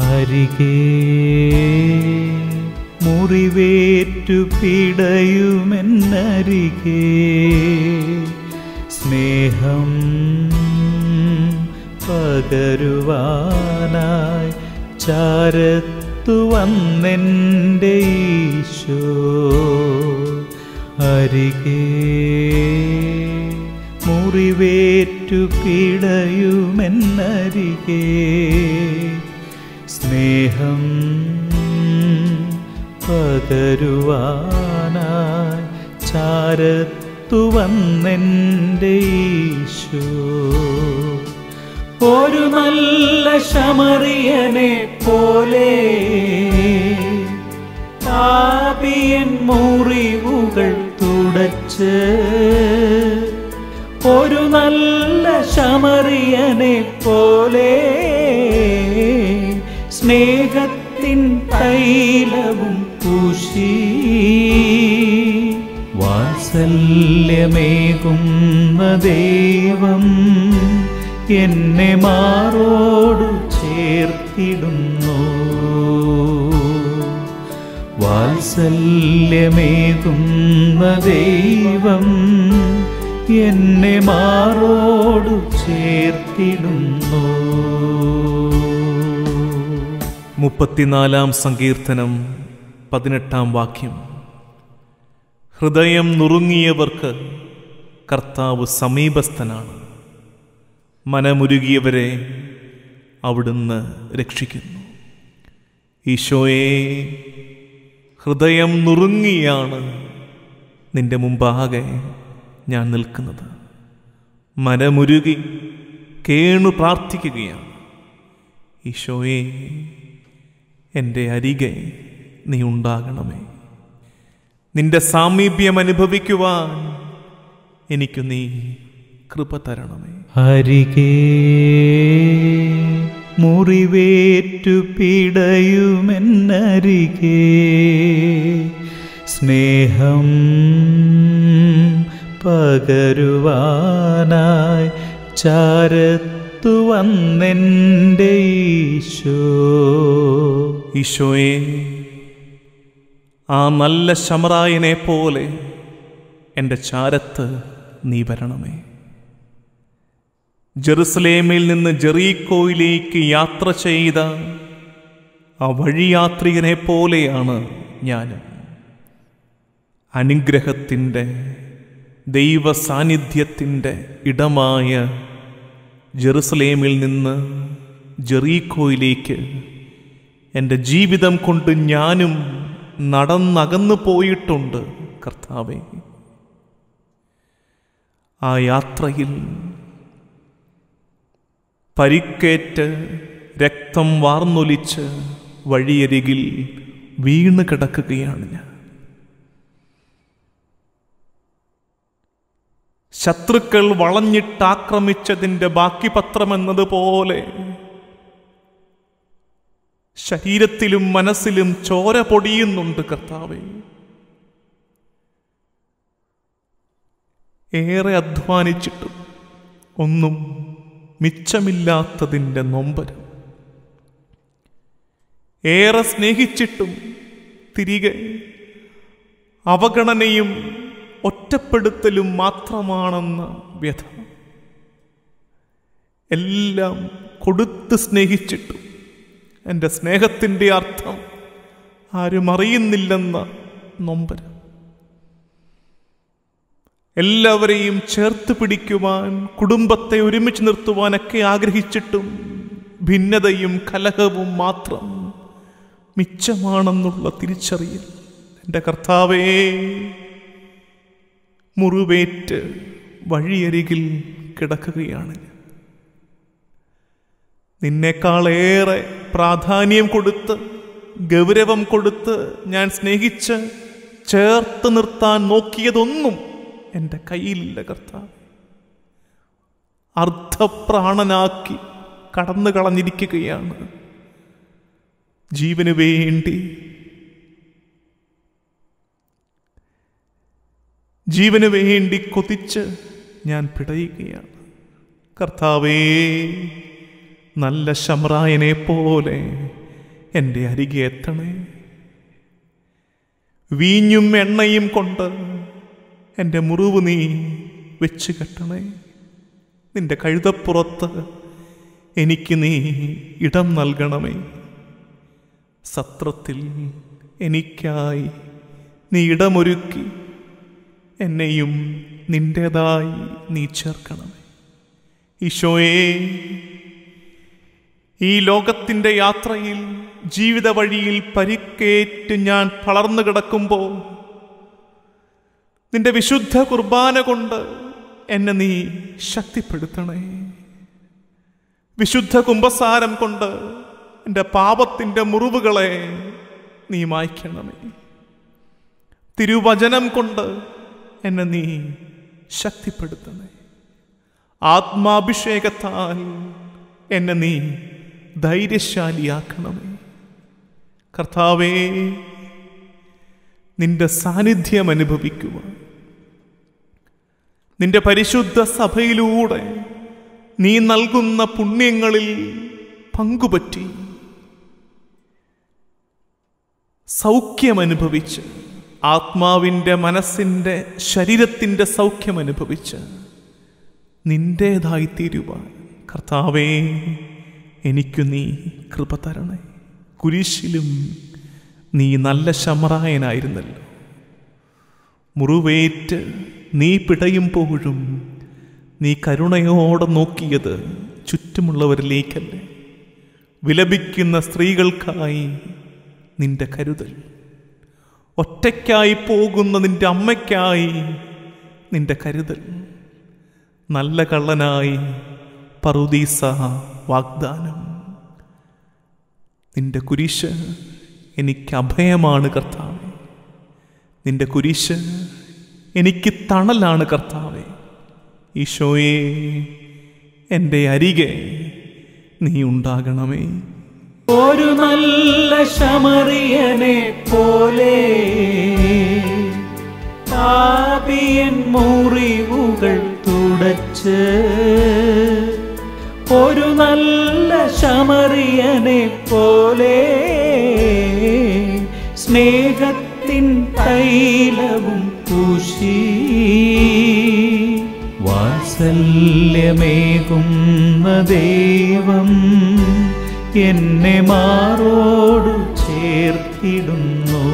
അരികേ മുറിവേറ്റു പിടയുമെന്നരികേ സ്നേഹം പകരുവാനായി ചാരത്തു വന്നെൻ്റെ ഈശോ അരികേ മുറിവേറ്റു പിടയുമെന്നരികേ സ്നേഹം പകരുവാനായി ചാരത്തു വന്നെൻ്റെ ഈശോ ഒരു നല്ല ശമറിയനെ പോലെ പാപിയൻ മുറിവുകൾ തുടച്ച് ഒരു നല്ല ശമറിയനെ പോലെ സ്നേഹത്തിൻ തൈലവും പൂശി വാത്സല്യമേകുന്ന ദൈവം എന്നെ മാറോടു ചേർത്തിടുന്നു വാത്സല്യമേകുന്ന ദൈവം എന്നെ മാറോടു ചേർത്തിടുന്നു മുപ്പത്തിനാലാം സങ്കീർത്തനം പതിനെട്ടാം വാക്യം ഹൃദയം നുറുങ്ങിയവർക്ക് കർത്താവ് സമീപസ്ഥനാണ് മനമുരുകിയവരെ അവിടുന്ന് രക്ഷിക്കുന്നു ഈശോയെ ഹൃദയം നുറുങ്ങിയാണ് നിന്റെ മുമ്പാകെ ഞാൻ നിൽക്കുന്നത് മനമുരുകി കേണു പ്രാർത്ഥിക്കുകയാണ് ഈശോയെ എൻ്റെ അരികെ നീ ഉണ്ടാകണമേ നിന്റെ സാമീപ്യം അനുഭവിക്കുവാൻ എനിക്കു നീ കൃപ തരണമേ അരികേ മുറിവേറ്റു പിടയുമെന്നരികേ സ്നേഹം പകരുവാനായി ചാരത്തു വന്നെൻ്റെ ഈശോ ഈശോയെ ആ നല്ല ശമറായനെ പോലെ എൻ്റെ ചാരത്ത് നീ വരണമേ ജെറുസലേമിൽ നിന്ന് ജെറീക്കോയിലേക്ക് യാത്ര ചെയ്ത ആ വഴിയാത്രികനെ പോലെയാണ് ഞാനും അനുഗ്രഹത്തിൻ്റെ ദൈവ സാന്നിധ്യത്തിൻ്റെ ഇടമായ ജെറുസലേമിൽ നിന്ന് ജെറീക്കോയിലേക്ക് എൻ്റെ ജീവിതം കൊണ്ട് ഞാനും നടന്നകന്നു പോയിട്ടുണ്ട് കർത്താവെ ആ യാത്രയിൽ പരിക്കേറ്റ് രക്തം വാർന്നൊലിച്ച് വഴിയരികിൽ വീണ് കിടക്കുകയാണ് ഞാൻ ശത്രുക്കൾ വളഞ്ഞിട്ടാക്രമിച്ചതിൻ്റെ ബാക്കി പത്രമെന്നതുപോലെ ശരീരത്തിലും മനസ്സിലും ചോര പൊടിയുന്നുണ്ട് കർത്താവെ ഏറെ അധ്വാനിച്ചിട്ടും ഒന്നും മിച്ചമില്ലാത്തതിൻ്റെ നൊമ്പരം ഏറെ സ്നേഹിച്ചിട്ടും തിരികെ അവഗണനയും ഒറ്റപ്പെടുത്തലും മാത്രമാണെന്ന വ്യഥ എല്ലാം കൊടുത്ത് സ്നേഹിച്ചിട്ടും എൻ്റെ സ്നേഹത്തിൻ്റെ അർത്ഥം ആരും അറിയുന്നില്ലെന്ന നൊമ്പരം എല്ലാവരെയും ചേർത്ത് പിടിക്കുവാൻ കുടുംബത്തെ ഒരുമിച്ച് നിർത്തുവാനൊക്കെ ആഗ്രഹിച്ചിട്ടും ഭിന്നതയും കലഹവും മാത്രം മിച്ചമാണെന്നുള്ള തിരിച്ചറിയൽ എൻ്റെ കർത്താവേ മുറിവേറ്റ് വഴിയരികിൽ കിടക്കുകയാണ് ഞാൻ നിന്നേക്കാളേറെ പ്രാധാന്യം കൊടുത്ത് ഗൗരവം കൊടുത്ത് ഞാൻ സ്നേഹിച്ച് ചേർത്ത് നിർത്താൻ നോക്കിയതൊന്നും എൻ്റെ കയ്യിലില്ല കർത്താവ് അർദ്ധപ്രാണനാക്കി കടന്നു കളഞ്ഞിരിക്കുകയാണ് ജീവന് വേണ്ടി ജീവന് വേണ്ടി കൊതിച്ച് ഞാൻ പിടയുകയാണ് കർത്താവേ നല്ല ശമ്രായനെ പോലെ എൻ്റെ അരികെ എത്തണേ വീഞ്ഞും എണ്ണയും കൊണ്ട് എൻ്റെ മുറിവ് നീ വെച്ച് കെട്ടണേ നിന്റെ കഴുതപ്പുറത്ത് എനിക്ക് നീ ഇടം നൽകണമേ സത്രത്തിൽ എനിക്കായി നീ ഇടമൊരുക്കി എന്നെയും നിന്റേതായി നീ ചേർക്കണമേ ഈശോയെ ഈ ലോകത്തിൻ്റെ യാത്രയിൽ ജീവിത വഴിയിൽ പരിക്കേറ്റ് ഞാൻ തളർന്നു കിടക്കുമ്പോൾ നിന്റെ വിശുദ്ധ കുർബാന കൊണ്ട് എന്നെ നീ ശക്തിപ്പെടുത്തണേ വിശുദ്ധ കുംഭസാരം കൊണ്ട് എൻ്റെ പാപത്തിൻ്റെ മുറിവുകളെ നീ മായ്ക്കണമേ തിരുവചനം കൊണ്ട് എന്നെ നീ ശക്തിപ്പെടുത്തണേ ആത്മാഭിഷേകത്താൽ എന്നെ നീ ധൈര്യശാലിയാക്കണമേ കർത്താവേ നിന്റെ സാന്നിധ്യം അനുഭവിക്കുവാൻ നിന്റെ പരിശുദ്ധ സഭയിലൂടെ നീ നൽകുന്ന പുണ്യങ്ങളിൽ പങ്കുപറ്റി സൗഖ്യം അനുഭവിച്ച് ആത്മാവിൻ്റെ മനസ്സിൻ്റെ ശരീരത്തിൻ്റെ സൗഖ്യം അനുഭവിച്ച് നിന്റേതായി തീരുവാൻ കർത്താവേ എനിക്കു നീ കൃപ തരണേ കുരിശിലും നീ നല്ല ശമറായനായിരുന്നല്ലോ മുറിവേറ്റ് നീ പിടയുമ്പോഴും നീ കരുണയോടെ നോക്കിയത് ചുറ്റുമുള്ളവരിലേക്കല്ലേ വിലപിക്കുന്ന സ്ത്രീകൾക്കായി നിന്റെ കരുതൽ ഒറ്റയ്ക്കായി പോകുന്ന നിന്റെ അമ്മയ്ക്കായി നിന്റെ കരുതൽ നല്ല കള്ളനായി പറുദീസ വാഗ്ദാനം നിന്റെ കുരിശ് എനിക്ക് അഭയമാണ് കർത്താവെ നിന്റെ കുരിശ് എനിക്ക് തണലാണ് കർത്താവെ ഈശോയെ എൻ്റെ അരികെ നീ ഉണ്ടാകണമേ ഒരു നല്ല ശമറിയനെ പോലെ പാപിയൻ മുറിവുകൾ തുടച്ച് ഒരു നല്ല ശമറിയനെ പോലെ സ്നേഹത്തിൻ തൈലവും പൂശി വാത്സല്യമേകുന്ന ദൈവം എന്നെ മാറോടു ചേർത്തിടുന്നു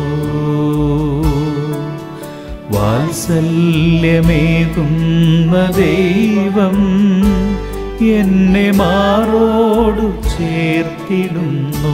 വാത്സല്യമേകുന്ന ദൈവം എന്നെ മാറോടു ചേർത്തിടുന്നു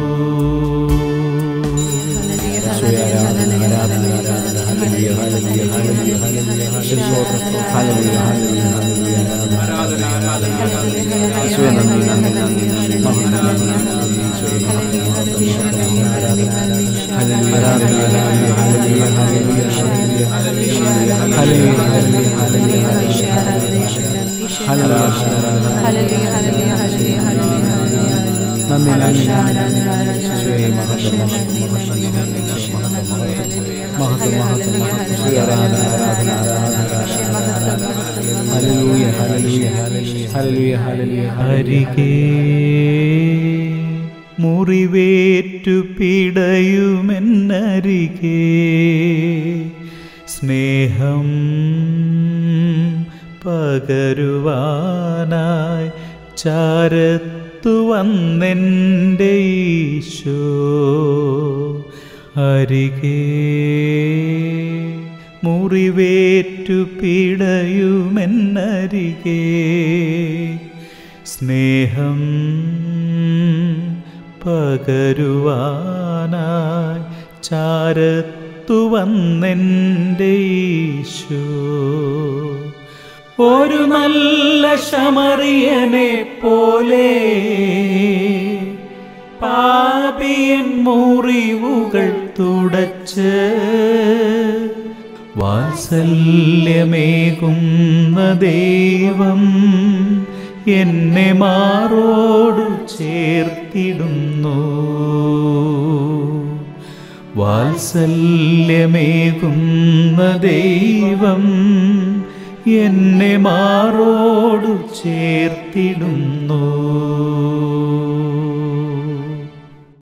അരികെ മുറിവേറ്റു പിടയുമെന്നരികെ സ്നേഹം പകരുവാനായി ചാരത്തു വന്നെൻ്റെ ഈശോ അരികെ മുറിവേറ്റു പിടയുമെന്നരികെ സ്നേഹം പകരുവാനായി ചാരത്തു വന്നെൻ്റെ ഈശോ ഒരു നല്ല ശമറിയനെ പോലെ പാപിയൻ മുറിവുകൾ തുടച്ച് വാത്സല്യമേകുന്ന ദൈവം എന്നെ മാറോടു ചേർത്തിടുന്നു വാത്സല്യമേകുന്ന ദൈവം എന്നെ മാറോടു ചേർത്തിടുന്നു